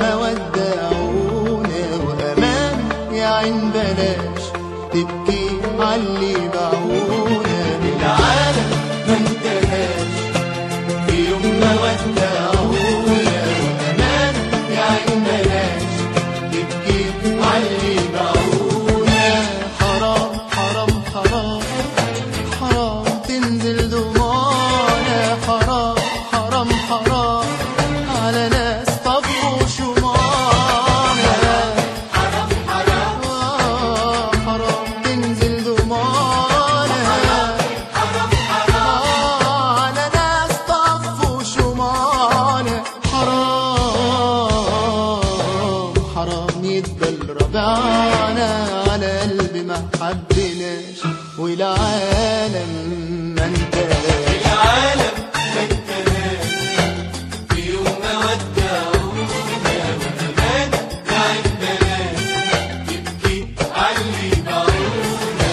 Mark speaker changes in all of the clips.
Speaker 1: ما ودعونا وأمان يا عين بلاش تبكي عاللي باعونا بالعالم ما انتهاش في يوم ما ودعونا وأمان يا عين بلاش تبكي عاللي باعونا حرام حرام حرام حرام تنزل دموعنا حرام حرام حرام على ناس طفوا شمعنا حرام حرام حرام تنزل دموعنا حرام حرام على ناس طفوا شمعنا حرام حرام يدبل ربعنا على قلب ما حبناش والعالم ما انتهاش
Speaker 2: العالم ما انتهاش في يوم ما ودعونا وأمان يا عين بلاش تبكي عاللي باعونا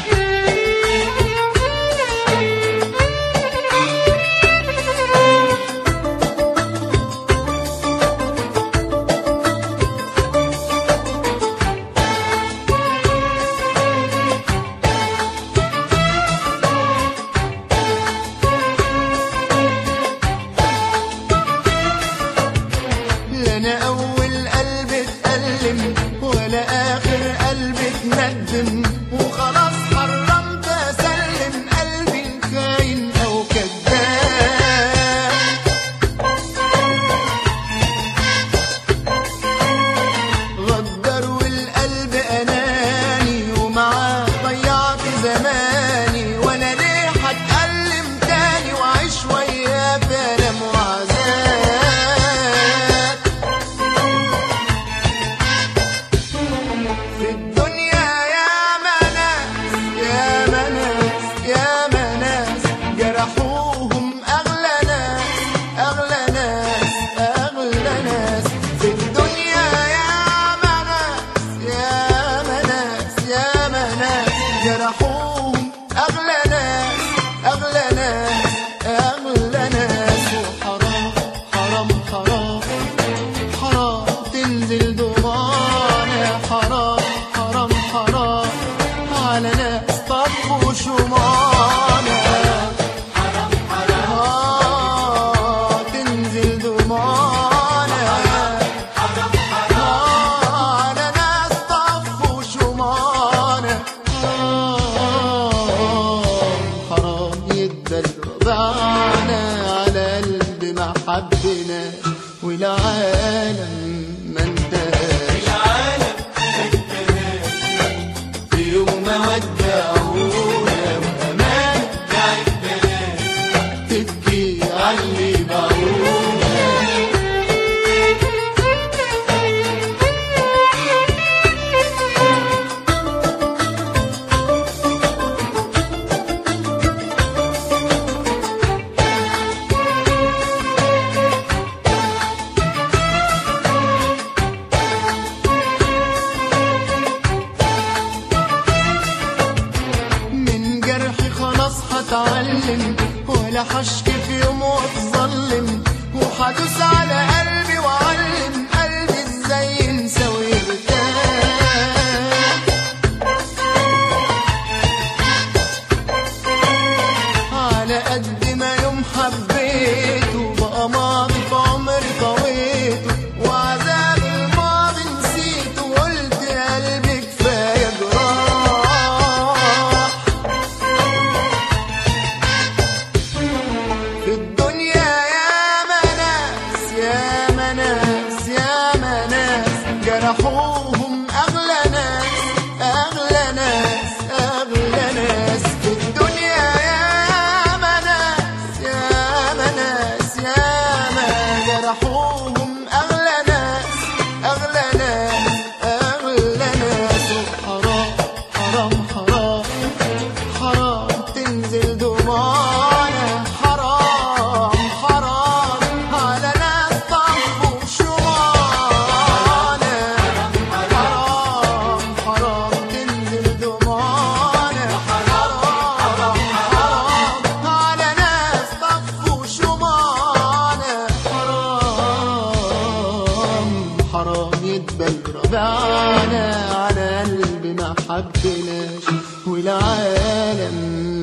Speaker 1: لا انا اول قلب اتألم ولا اخر قلب اتندم وخلاص حرمت اسلم قلبي الخاين او كذاب غدر والقلب اناني ومعاه ضيعت زماني وانا ليه هتألم تاني واعيش وياه بألم وعذاب في الدنيا يا مناس يا مناس يا مناس جرحوهم أغلى ناس أغلى ناس أغلى ناس في الدنيا يا مناس يا مناس يا مناس جرحوهم أغلى ناس أغلى ناس أغلى ناس وحرام حرام حرام حرام تنزل دموعنا حرام حرام حرام على ناس طفوا شمعنا حرام حرام تنزل دموعنا حرام على ناس طفوا شمعنا حرام حرام يدبل ربعنا على قلب ما حبناش والعالم ما انتهاش
Speaker 2: العالم ما انتهاش في يوم ما ودعونا وأمان يا عين بلاش
Speaker 1: تبكي عاللي باعونا من جرحي خلاص هتعلم ولا هشكي في يوم واتظلم وهدوس على قلبي واعلم قلبي ازاي ينسى ويرتاح على قد ما يوم حبيته بقى ماضي في عمري طويته وعذاب الماضي نسيته وقلت يا قلبي كفايه جراح في الدنيا يا مناس يا مناس يا مناس جرحوهم أغلى ناس أغلى ناس أغلى ناس في الدنيا يا مناس يا مناس يا ما جرحوهم أغلى ناس أغلى ناس أغلى ناس وحرام حرام حرام حرام تنزل دموعنا حرام حرام على ناس طفوا شمعنا حرام يتبل ربعنا على قلب ما حبناش والعالم